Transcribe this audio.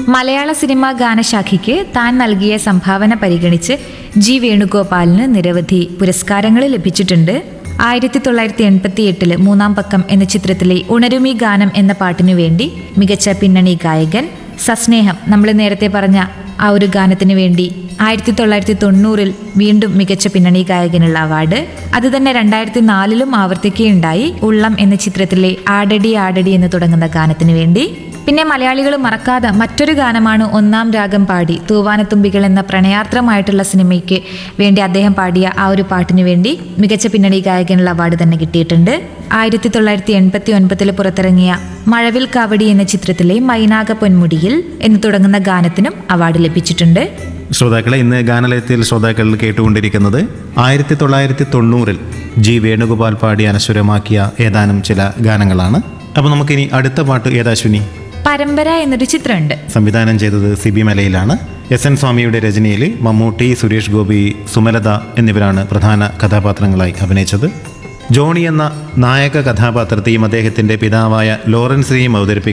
മലയാള സിനിമാ ഗാനശാഖയ്ക്ക് താൻ നൽകിയ സംഭാവന പരിഗണിച്ച് ജി വേണുഗോപാലിന് നിരവധി പുരസ്കാരങ്ങൾ ലഭിച്ചിട്ടുണ്ട് ആയിരത്തി തൊള്ളായിരത്തി എൺപത്തി എട്ടില് മൂന്നാം പക്കം എന്ന ചിത്രത്തിലെ ഉണരുമി ഗാനം എന്ന പാട്ടിനു വേണ്ടി മികച്ച പിന്നണി ഗായകൻ സസ്നേഹം നമ്മൾ നേരത്തെ പറഞ്ഞ ആ ഒരു ഗാനത്തിന് വേണ്ടി ആയിരത്തി തൊള്ളായിരത്തി തൊണ്ണൂറിൽ വീണ്ടും മികച്ച പിന്നണി ഗായകനുള്ള അവാർഡ് അത് തന്നെ രണ്ടായിരത്തി നാലിലും ആവർത്തിക്കുകയുണ്ടായി ഉള്ളം എന്ന ചിത്രത്തിലെ ആടടി ആടടി എന്ന് തുടങ്ങുന്ന ഗാനത്തിന് വേണ്ടി പിന്നെ മലയാളികൾ മറക്കാതെ മറ്റൊരു ഗാനമാണ് ഒന്നാം രാഗം പാടി തൂവാനത്തുമ്പികൾ എന്ന പ്രണയാർദ്രമായിട്ടുള്ള സിനിമയ്ക്ക് വേണ്ടി അദ്ദേഹം പാടിയ ആ ഒരു പാട്ടിന് വേണ്ടി മികച്ച പിന്നണി ഗായകനുള്ള അവാർഡ് തന്നെ കിട്ടിയിട്ടുണ്ട് ആയിരത്തി തൊള്ളായിരത്തി എൺപത്തി ഒൻപതിൽ പുറത്തിറങ്ങിയ മഴവിൽ കാവടി എന്ന ചിത്രത്തിലെ മൈനാക പൊന്മുടിയിൽ എന്ന് തുടങ്ങുന്ന ഗാനത്തിനും അവാർഡ് ലഭിച്ചിട്ടുണ്ട് ശ്രോതാക്കളെ ഇന്ന് ഗാനലയത്തിൽ ശ്രോതാക്കൾ കേട്ടുകൊണ്ടിരിക്കുന്നത് ആയിരത്തി തൊള്ളായിരത്തി തൊണ്ണൂറിൽ ജി വേണുഗോപാൽ പാടി അനശ്വരമാക്കിയ ഏതാനും ചില ഗാനങ്ങളാണ് അപ്പോൾ നമുക്കിനി അടുത്ത പാട്ട് ഏതാശ്വിനി പരമ്പര എന്നൊരു ചിത്രമുണ്ട് സംവിധാനം ചെയ്തത് സിബി മലയിലാണ് എസ് എൻ സ്വാമിയുടെ രചനയിൽ മമ്മൂട്ടി സുരേഷ് ഗോപി സുമലത എന്നിവരാണ് പ്രധാന കഥാപാത്രങ്ങളായി അഭിനയിച്ചത് ജോണി എന്ന നായക കഥാപാത്രത്തെയും അദ്ദേഹത്തിൻ്റെ പിതാവായ ലോറൻസിനെയും അവതരിപ്പിക്കുന്ന